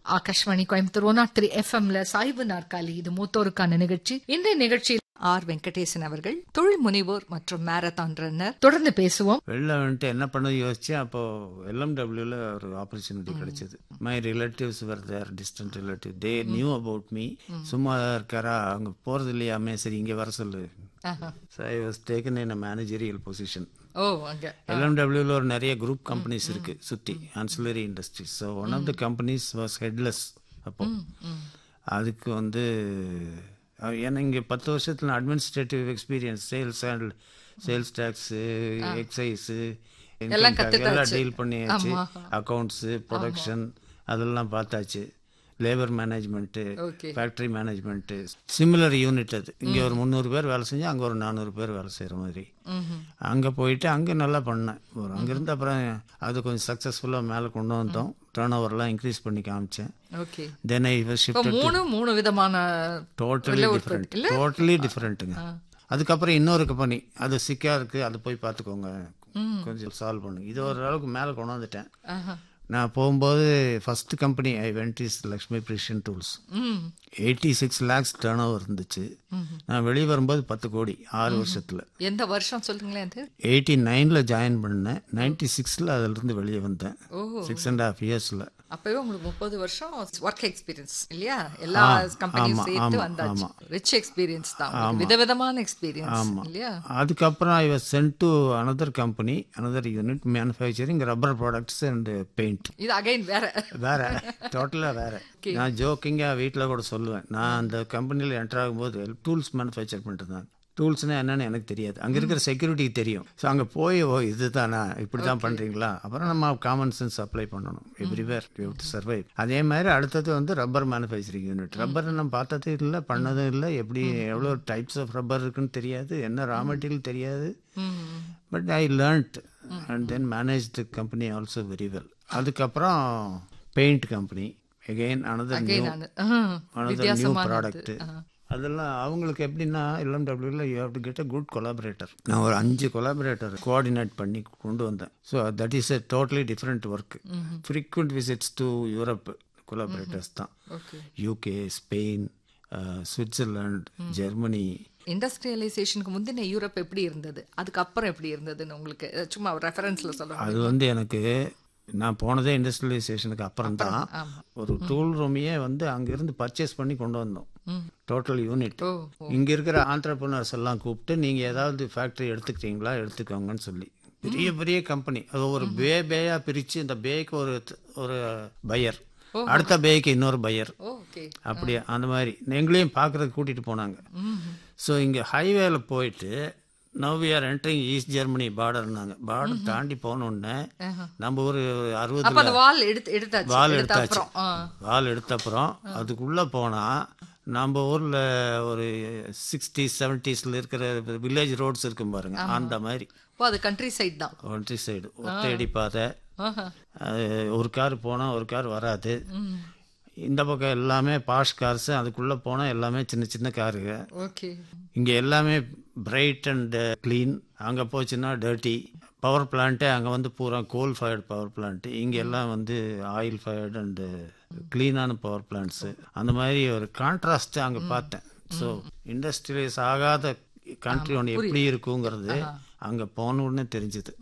Akashvani Coimbatore one three எஃப்எம்ல சாய்வு நாற்காலி இது மூத்தோருக்கான நிகழ்ச்சி இந்த நிகழ்ச்சியில் ஆர் வெங்கடேசன் அவர்கள் தொழில் முனைவோர் மற்றும் மேரத்தான் ரன்னர் தொடர்ந்து பேசுவோம் வெளில வந்துட்டு என்ன பண்ண யோசிச்சேன் அப்போ எல்எம்டபிள்யூல ஒரு ஆப்பர்ச்சுனிட்டி கிடைச்சது my relatives were there distant relative they knew about me சும்மா இருக்காரா அவங்க போறது இல்லையாமே சரி இங்க வர சொல்லு so I was taken in a managerial position ஓ அங்க எல்எம்டபிள்யூல ஒரு நிறைய குரூப் கம்பெனிஸ் இருக்கு சுத்தி ancillary industries so one of the companies was headless அப்போ அதுக்கு வந்து அஹ், ஏன்னா இங்கே பத்து வருஷத்தில் administrative experience sales and sales tax excise எல்லாம் டீல் பண்ணியாச்சு அக்கௌண்ட்ஸு ப்ரொடக்ஷன் அதெல்லாம் பார்த்தாச்சு labour management Okay. Factory management similar unit அது இங்கே ஒரு முந்நூறு பேர் வேலை செஞ்சு அங்கே ஒரு நானூறு பேர் வேலை செய்கிற மாதிரி அங்கே போயிட்டு அங்கே நல்லா பண்ணேன் ஒரு அங்கேருந்து அப்புறம் அது கொஞ்சம் சக்ஸஸ்ஃபுல்லாக மேலே கொண்டு வந்தோம் டேர்ன் ஓவர்லாம் இன்க்ரீஸ் பண்ணி காமிச்சேன் ஓகே தென் ஐ வாஸ் இப்போ ஷிஃப்ட் மூணு மூணு விதமான டோட்டலி டிஃப்ரெண்ட் டோட்டலி டிஃப்ரெண்ட்டுங்க அதுக்கப்புறம் இன்னொரு கம்பெனி அது சிக்கா இருக்கு அது போய் பார்த்துக்கோங்க கொஞ்சம் சால்வ் பண்ணுங்க இது ஓரளவுக்கு மேலே கொண்டு வந்துட்டேன் ஆஹா. நான் போகும்போது first company I went is Lakshmi precision tools hmm eighty six lakhs turnover இருந்துச்சு நான் வெளியே வரும்போது பத்து கோடி ஆறு வருஷத்தில் எந்த வருஷம் சொல்லுங்களேன் அது எயிட்டி நைனில் ஜாயின் பண்ணேன் நைன்டி சிக்ஸில் அதிலிருந்து வெளியே வந்தேன் ஓ சிக்ஸ் அண்ட் ஹாஃப் இயர்ஸில் அப்பவே உங்களுக்கு முப்பது வருஷம் ஒர்க் எக்ஸ்பீரியன்ஸ் இல்லையா எல்லா கம்பெனியும் ஆமா, சேர்த்து ஆமா, வந்தாச்சு ஆமா. ரிச் எக்ஸ்பீரியன்ஸ் தான் உங்களுக்கு. விதவிதமான எக்ஸ்பீரியன்ஸ் இல்லையா அதுக்கப்புறம் I was sent to another company another unit manufacturing rubber products and paint இது அகைன் வேற வேற டோட்டலாக வேற நான் ஜோக்கிங்காக வீட்டில் கூட சொல்லுவேன் நான் அந்த கம்பெனியில் என்டர் ஆகும்போது டூல்ஸ் மேனுஃபேக்சர் பண்ணிட்டு இருந்தாங்க டூல்ஸ்னா என்னன்னு எனக்கு தெரியாது அங்கே இருக்கிற செக்யூரிட்டிக்கு தெரியும் ஸோ அங்கே போய் ஓ இதுதானா இப்படி தான் பண்ணுறீங்களா அப்புறம் நம்ம காமன் சென்ஸ் அப்ளை பண்ணணும் எவ்ரிவேர் யூ டு சர்வைவ் அதே மாதிரி அடுத்தது வந்து ரப்பர் மேனுஃபேக்சரிங் யூனிட் ரப்பர் நம்ம பார்த்ததே இல்லை பண்ணதும் இல்லை எப்படி எவ்வளோ டைப்ஸ் ஆஃப் ரப்பர் இருக்குன்னு தெரியாது என்ன ரா மெட்டீரியல் தெரியாது but I learnt and then manage the company also very well அதுக்கப்புறம் paint company again another new again another new வித்தியாசமான ப்ராடக்ட் அதெல்லாம் அவங்களுக்கு எப்படின்னா எல்எம்டபிள்யூல you have to get a good collaborator நான் ஒரு அஞ்சு கொலாபரேட்டர் கோஆர்டினேட் பண்ணி கொண்டு வந்தேன் so that is a totally different work frequent visits to Europe collaborators தான் okay UK Spain Switzerland Germany இண்டஸ்ட்ரியலைசேஷனுக்கு முந்தின யூரோப் எப்படி இருந்தது அதுக்கப்புறம் எப்படி இருந்ததுன்னு உங்களுக்கு அஹ், சும்மா ரெஃபரன்ஸ்ல சொல்லுங்க அது வந்து எனக்கு நான் போனதே இண்டஸ்ட்ரியலைசேஷனுக்கு அப்புறம் தான் ஒரு டூல் ரூமையே வந்து அங்கிருந்து பர்ச்சேஸ் பண்ணி கொண்டு வந்தோம் டோட்டல் யூனிட் ஓ இங்க இருக்கிற ஆண்டர்பனர்ஸ் எல்லாம் கூப்பிட்டு நீங்க ஏதாவது ஃபேக்டரி எடுத்துக்கிட்டீங்களா எடுத்துக்கோங்கன்னு சொல்லி பெரிய பெரிய கம்பெனி அது ஒரு பே பேயா பிரிச்சு இந்த பேக்கு ஒரு ஒரு பையர் அடுத்த பேக்கு இன்னொரு பையர் ஓகே அப்படி அந்த மாதிரி எங்களையும் பார்க்கறதுக்கு கூட்டிட்டு போனாங்க ஸோ இங்க ஹைவேல போயிட்டு now we are entering East Germany பார்டர்னாங்க பார்டர் தாண்டி போனோடனே நம்ம ஒரு அப்ப அறுபதுல அந்த வால் எடுத்து எடுத்தாச்சு வால் எடுத்த எடுத்தாச்சு அப்புறம் ஆ. வால் எடுத்த அப்புறம் அதுக்குள்ள போனா நம்ம ஊர்ல ஒரு சிக்ஸ்டி செவன்டிஸ்ல இருக்கிற வில்லேஜ் ரோட்ஸ் இருக்கும் பாருங்க அந்த மாதிரி ஓ அது கண்ட்ரி சைடு தான் ஒன்ட்ரி சைடு ஒத்தையடி பாதை ஆஹா. அது ஒரு கார் போனால் ஒரு கார் வராது இந்த பக்கம் எல்லாமே பாஷ் கார்ஸ் அதுக்குள்ளே போனால் எல்லாமே சின்ன சின்ன காருங்க ஓகே இங்கே எல்லாமே பிரைட் அண்ட் க்ளீன் அங்கே போச்சுன்னா டர்ட்டி பவர் பிளான்ட்டு அங்கே வந்து பூரா கோல் ஃபயர்டு பவர் பிளான்ட்டு இங்கே எல்லாம் வந்து ஆயில் ஃபயர்டு அண்டு க்ளீனான பவர் பிளான்ட்ஸு அந்த மாதிரி ஒரு கான்ட்ராஸ்ட் அங்கே பார்த்தேன் ஸோ இண்டஸ்ட்ரியலைஸ் ஆகாத கண்ட்ரி ஒன்று எப்படி இருக்குங்கிறது அங்கே போன உடனே தெரிஞ்சுது